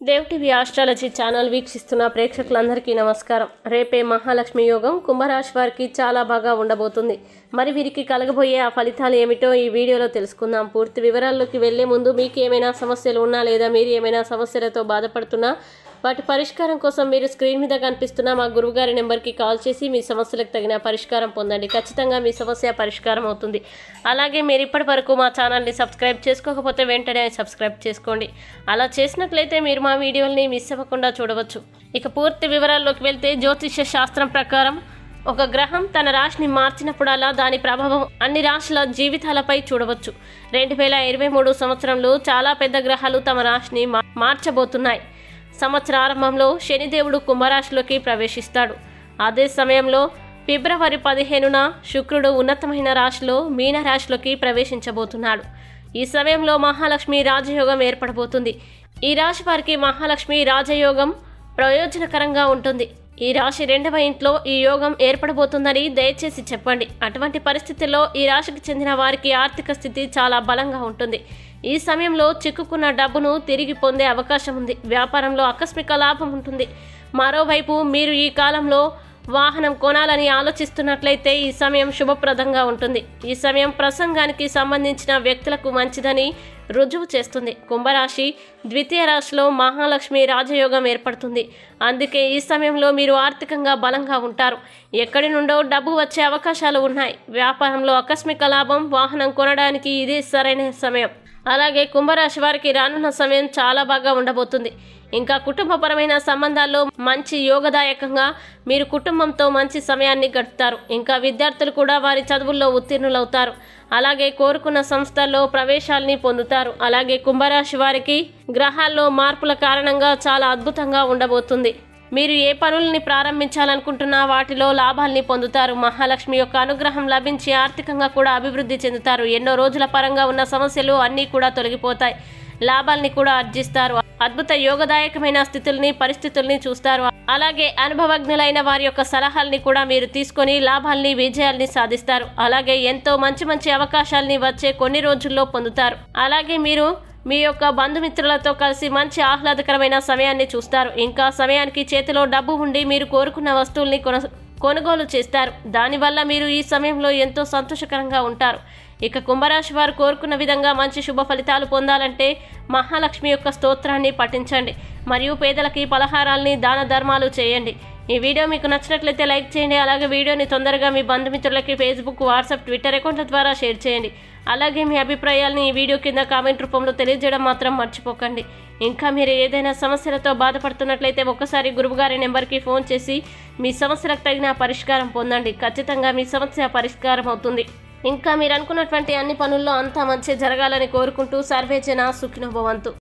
Dev TV astrology channel వీక్షిస్తున్న ప్రేక్షకులందరికీ నమస్కారం రేపే మహాలక్ష్మి యోగం కుంభరాశి వారికి చాలా బాగా ఉండబోతుంది మరి వీరికి కలగబోయే ఆ ఫలితాలు ఏమిటో ఈ వీడియోలో తెలుసుకుందాం పూర్తి వివరాల్లోకి వెళ్లే ముందు మీకు ఏమైనా సమస్యలు ఉన్నా లేదా మీరు ఏమైనా సమస్యలతో బాధపడుతున్నా వాటి పరిష్కారం కోసం మీరు స్క్రీన్ మీద కనిపిస్తున్న మా గురువుగారి నెంబర్కి కాల్ చేసి మీ సమస్యలకు తగిన పరిష్కారం పొందండి ఖచ్చితంగా మీ సమస్య పరిష్కారం అవుతుంది అలాగే మీరు ఇప్పటి వరకు మా ఛానల్ని సబ్స్క్రైబ్ చేసుకోకపోతే వెంటనే సబ్స్క్రైబ్ చేసుకోండి అలా చేసినట్లయితే మీరు మా వీడియోల్ని మిస్ అవ్వకుండా చూడవచ్చు ఇక పూర్తి వివరాల్లోకి వెళ్తే జ్యోతిష్య శాస్త్రం ప్రకారం ఒక గ్రహం తన రాశిని మార్చినప్పుడల్లా దాని ప్రభావం అన్ని రాశుల జీవితాలపై చూడవచ్చు రెండు వేల ఇరవై మూడు సంవత్సరంలో చాలా పెద్ద గ్రహాలు తమ రాశిని మా- మార్చబోతున్నాయి సంవత్సర ఆరంభంలో శనిదేవుడు కుంభరాశిలోకి ప్రవేశిస్తాడు అదే సమయంలో ఫిబ్రవరి పదిహేనున శుక్రుడు ఉన్నతమైన రాశిలో మీన రాశిలోకి ప్రవేశించబోతున్నాడు ఈ సమయంలో మహాలక్ష్మి రాజయోగం ఏర్పడబోతుంది ఈ రాశి వారికి మహాలక్ష్మి రాజయోగం ప్రయోజనకరంగా ఉంటుంది ఈ రాశి రెండవ ఇంట్లో ఈ యోగం ఏర్పడబోతుందని దయచేసి చెప్పండి అటువంటి పరిస్థితుల్లో ఈ రాశికి చెందిన వారికి ఆర్థిక స్థితి చాలా బలంగా ఉంటుంది ఈ సమయంలో చిక్కుకున్న డబ్బును తిరిగి పొందే అవకాశం ఉంది వ్యాపారంలో ఆకస్మిక లాభం ఉంటుంది మరోవైపు మీరు ఈ కాలంలో వాహనం కొనాలని ఆలోచిస్తున్నట్లయితే ఈ సమయం శుభప్రదంగా ఉంటుంది ఈ సమయం ప్రసంగానికి సంబంధించిన వ్యక్తులకు మంచిదని రుజువు చేస్తుంది కుంభరాశి ద్వితీయ రాశిలో మహాలక్ష్మి రాజయోగం ఏర్పడుతుంది అందుకే ఈ సమయంలో మీరు ఆర్థికంగా బలంగా ఉంటారు ఎక్కడి నుండో డబ్బు వచ్చే అవకాశాలు ఉన్నాయి వ్యాపారంలో ఆకస్మిక లాభం వాహనం కొనడానికి ఇది సరైన సమయం అలాగే కుంభరాశి వారికి రానున్న సమయం చాలా బాగా ఉండబోతుంది ఇంకా కుటుంబపరమైన సంబంధాల్లో మంచి యోగదాయకంగా మీరు కుటుంబంతో మంచి సమయాన్ని గడుపుతారు ఇంకా విద్యార్థులు కూడా వారి చదువుల్లో ఉత్తీర్ణులవుతారు అలాగే కోరుకున్న సంస్థల్లో ప్రవేశాల్ని పొందుతారు అలాగే కుంభరాశి వారికి గ్రహాల్లో మార్పుల కారణంగా చాలా అద్భుతంగా ఉండబోతుంది మీరు ఏ పనుల్ని ప్రారంభించాలనుకుంటున్నా వాటిలో లాభాల్ని పొందుతారు మహాలక్ష్మి యొక్క అనుగ్రహం లభించి ఆర్థికంగా కూడా అభివృద్ధి చెందుతారు ఎన్నో రోజుల పరంగా ఉన్న సమస్యలు అన్నీ కూడా తొలగిపోతాయి లాభాల్ని కూడా ఆర్జిస్తారు అద్భుత యోగదాయకమైన స్థితుల్ని పరిస్థితుల్ని చూస్తారు అలాగే అనుభవజ్ఞులైన వారి యొక్క సలహాల్ని కూడా మీరు తీసుకొని లాభాల్ని విజయాల్ని సాధిస్తారు అలాగే ఎంతో మంచి మంచి అవకాశాల్ని వచ్చే కొన్ని రోజుల్లో పొందుతారు అలాగే మీరు మీ యొక్క బంధుమిత్రులతో కలిసి మంచి ఆహ్లాదకరమైన సమయాన్ని చూస్తారు ఇంకా సమయానికి చేతిలో డబ్బు ఉండి మీరు కోరుకున్న వస్తువుల్ని కొన కొనుగోలు చేస్తారు దానివల్ల మీరు ఈ సమయంలో ఎంతో సంతోషకరంగా ఉంటారు ఇక కుంభరాశి వారు కోరుకున్న విధంగా మంచి శుభ ఫలితాలు పొందాలంటే మహాలక్ష్మి యొక్క స్తోత్రాన్ని పఠించండి మరియు పేదలకి పలహారాల్ని దాన ధర్మాలు చేయండి ఈ వీడియో మీకు నచ్చినట్లయితే లైక్ చేయండి అలాగే వీడియోని తొందరగా మీ బంధుమిత్రులకి ఫేస్బుక్ వాట్సాప్ ట్విట్టర్ అకౌంట్ల ద్వారా షేర్ చేయండి అలాగే మీ అభిప్రాయాల్ని ఈ వీడియో కింద కామెంట్ రూపంలో తెలియజేయడం మాత్రం మర్చిపోకండి ఇంకా మీరు ఏదైనా సమస్యలతో బాధపడుతున్నట్లయితే ఒక్కసారి గురువుగారి నెంబర్కి ఫోన్ చేసి మీ సమస్యలకు తగిన పరిష్కారం పొందండి ఖచ్చితంగా మీ సమస్య పరిష్కారం అవుతుంది ఇంకా మీరు అనుకున్నటువంటి అన్ని పనుల్లో అంతా మంచి జరగాలని కోరుకుంటూ సర్వేజన సుఖినోభవంతు